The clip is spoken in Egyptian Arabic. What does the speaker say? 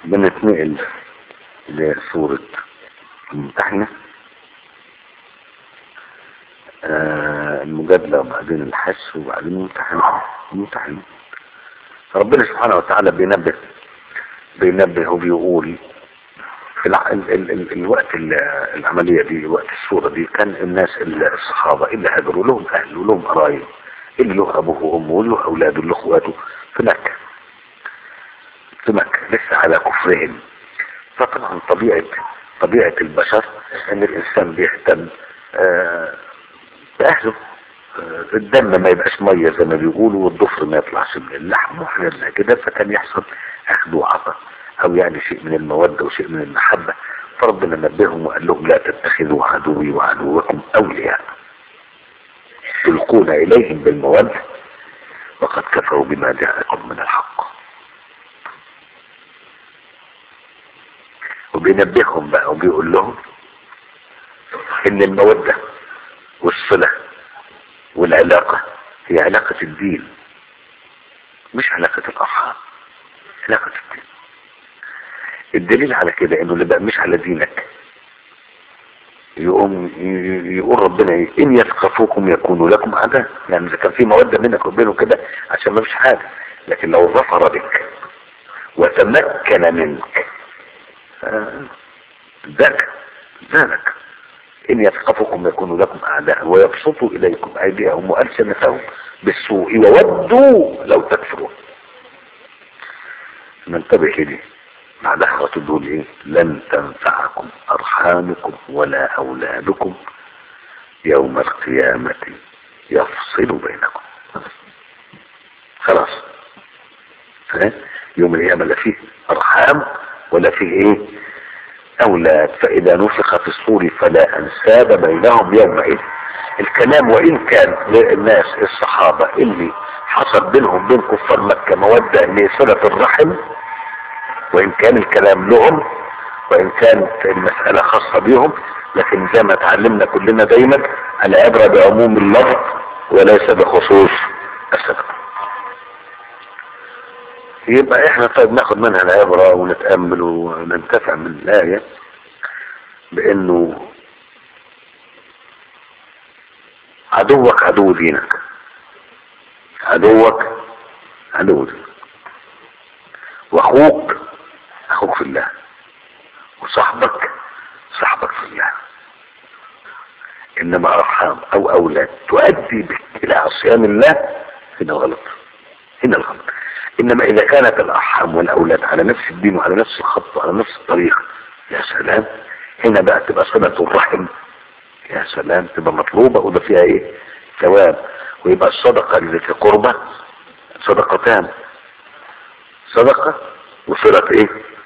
بنتنقل لسورة الممتحنة آه المجادلة وبعدين الحس وبعدين الممتحنة الممتحنة ربنا سبحانه وتعالى بينبه بينبه وبيقول في الع... ال... ال... ال... الوقت ال... العملية دي وقت الصورة دي كان الناس الصحابة اللي هاجروا لهم أهل ولهم قرايب اللي له أبوه وأمه وله أولاده وله أخواته في مكة في مكة لسه على كفرهم فطبعا طبيعة طبيعة البشر ان الانسان بيهتم آه باهله آه الدم ما يبقاش ميه زي ما بيقولوا والضفر ما يطلعش من اللحم وحاجات زي كده فكان يحصل اخذ وعطاء او يعني شيء من المودة وشيء من المحبة فربنا نبههم وقال لهم لا تتخذوا عدوي وعدوكم اولياء تلقون اليهم بالمودة وقد كفروا بما جاءكم من الحق وبينبههم بقى وبيقول لهم ان المودة والصلة والعلاقة هي علاقة الدين مش علاقة الارحام علاقة الدين الدليل على كده انه اللي بقى مش على دينك يقوم يقول ربنا ايه ان يثقفوكم يكونوا لكم اعداء يعني اذا كان في موده بينك وبينه كده عشان ما فيش حاجه لكن لو ظفر بك وتمكن منك ذاك ذلك إن يثقفكم يكونوا لكم أعداء ويبسطوا إليكم أيديهم وألسنتهم بالسوء وودوا لو تكفرون ننتبه لدي بعدها وتقول إيه لن تنفعكم أرحامكم ولا أولادكم يوم القيامة يفصل بينكم خلاص يوم القيامة لا فيه أرحام ولا فيه ايه اولاد فاذا نفخ في الصور فلا انساب بينهم يومئذ الكلام وان كان للناس الصحابة اللي حصل بينهم بين كفار مكة مودة لصلة الرحم وان كان الكلام لهم وان كانت المسألة خاصة بهم لكن زي ما تعلمنا كلنا دايما العبرة بعموم اللفظ وليس بخصوص السبب يبقى احنا طيب ناخد منها العبرة ونتأمل وننتفع من الآية بانه عدوك عدو دينك عدوك عدو دينك واخوك اخوك في الله وصاحبك صاحبك في الله انما ارحام او اولاد تؤدي بك الى عصيان الله هنا غلط هنا الغلط انما اذا كانت الارحام والاولاد على نفس الدين وعلى نفس الخط وعلى نفس الطريق يا سلام هنا بقى تبقى صلة الرحم يا سلام تبقى مطلوبة وده فيها ايه ثواب ويبقى الصدقة اللي في قربة صدقتان صدقة وصلة ايه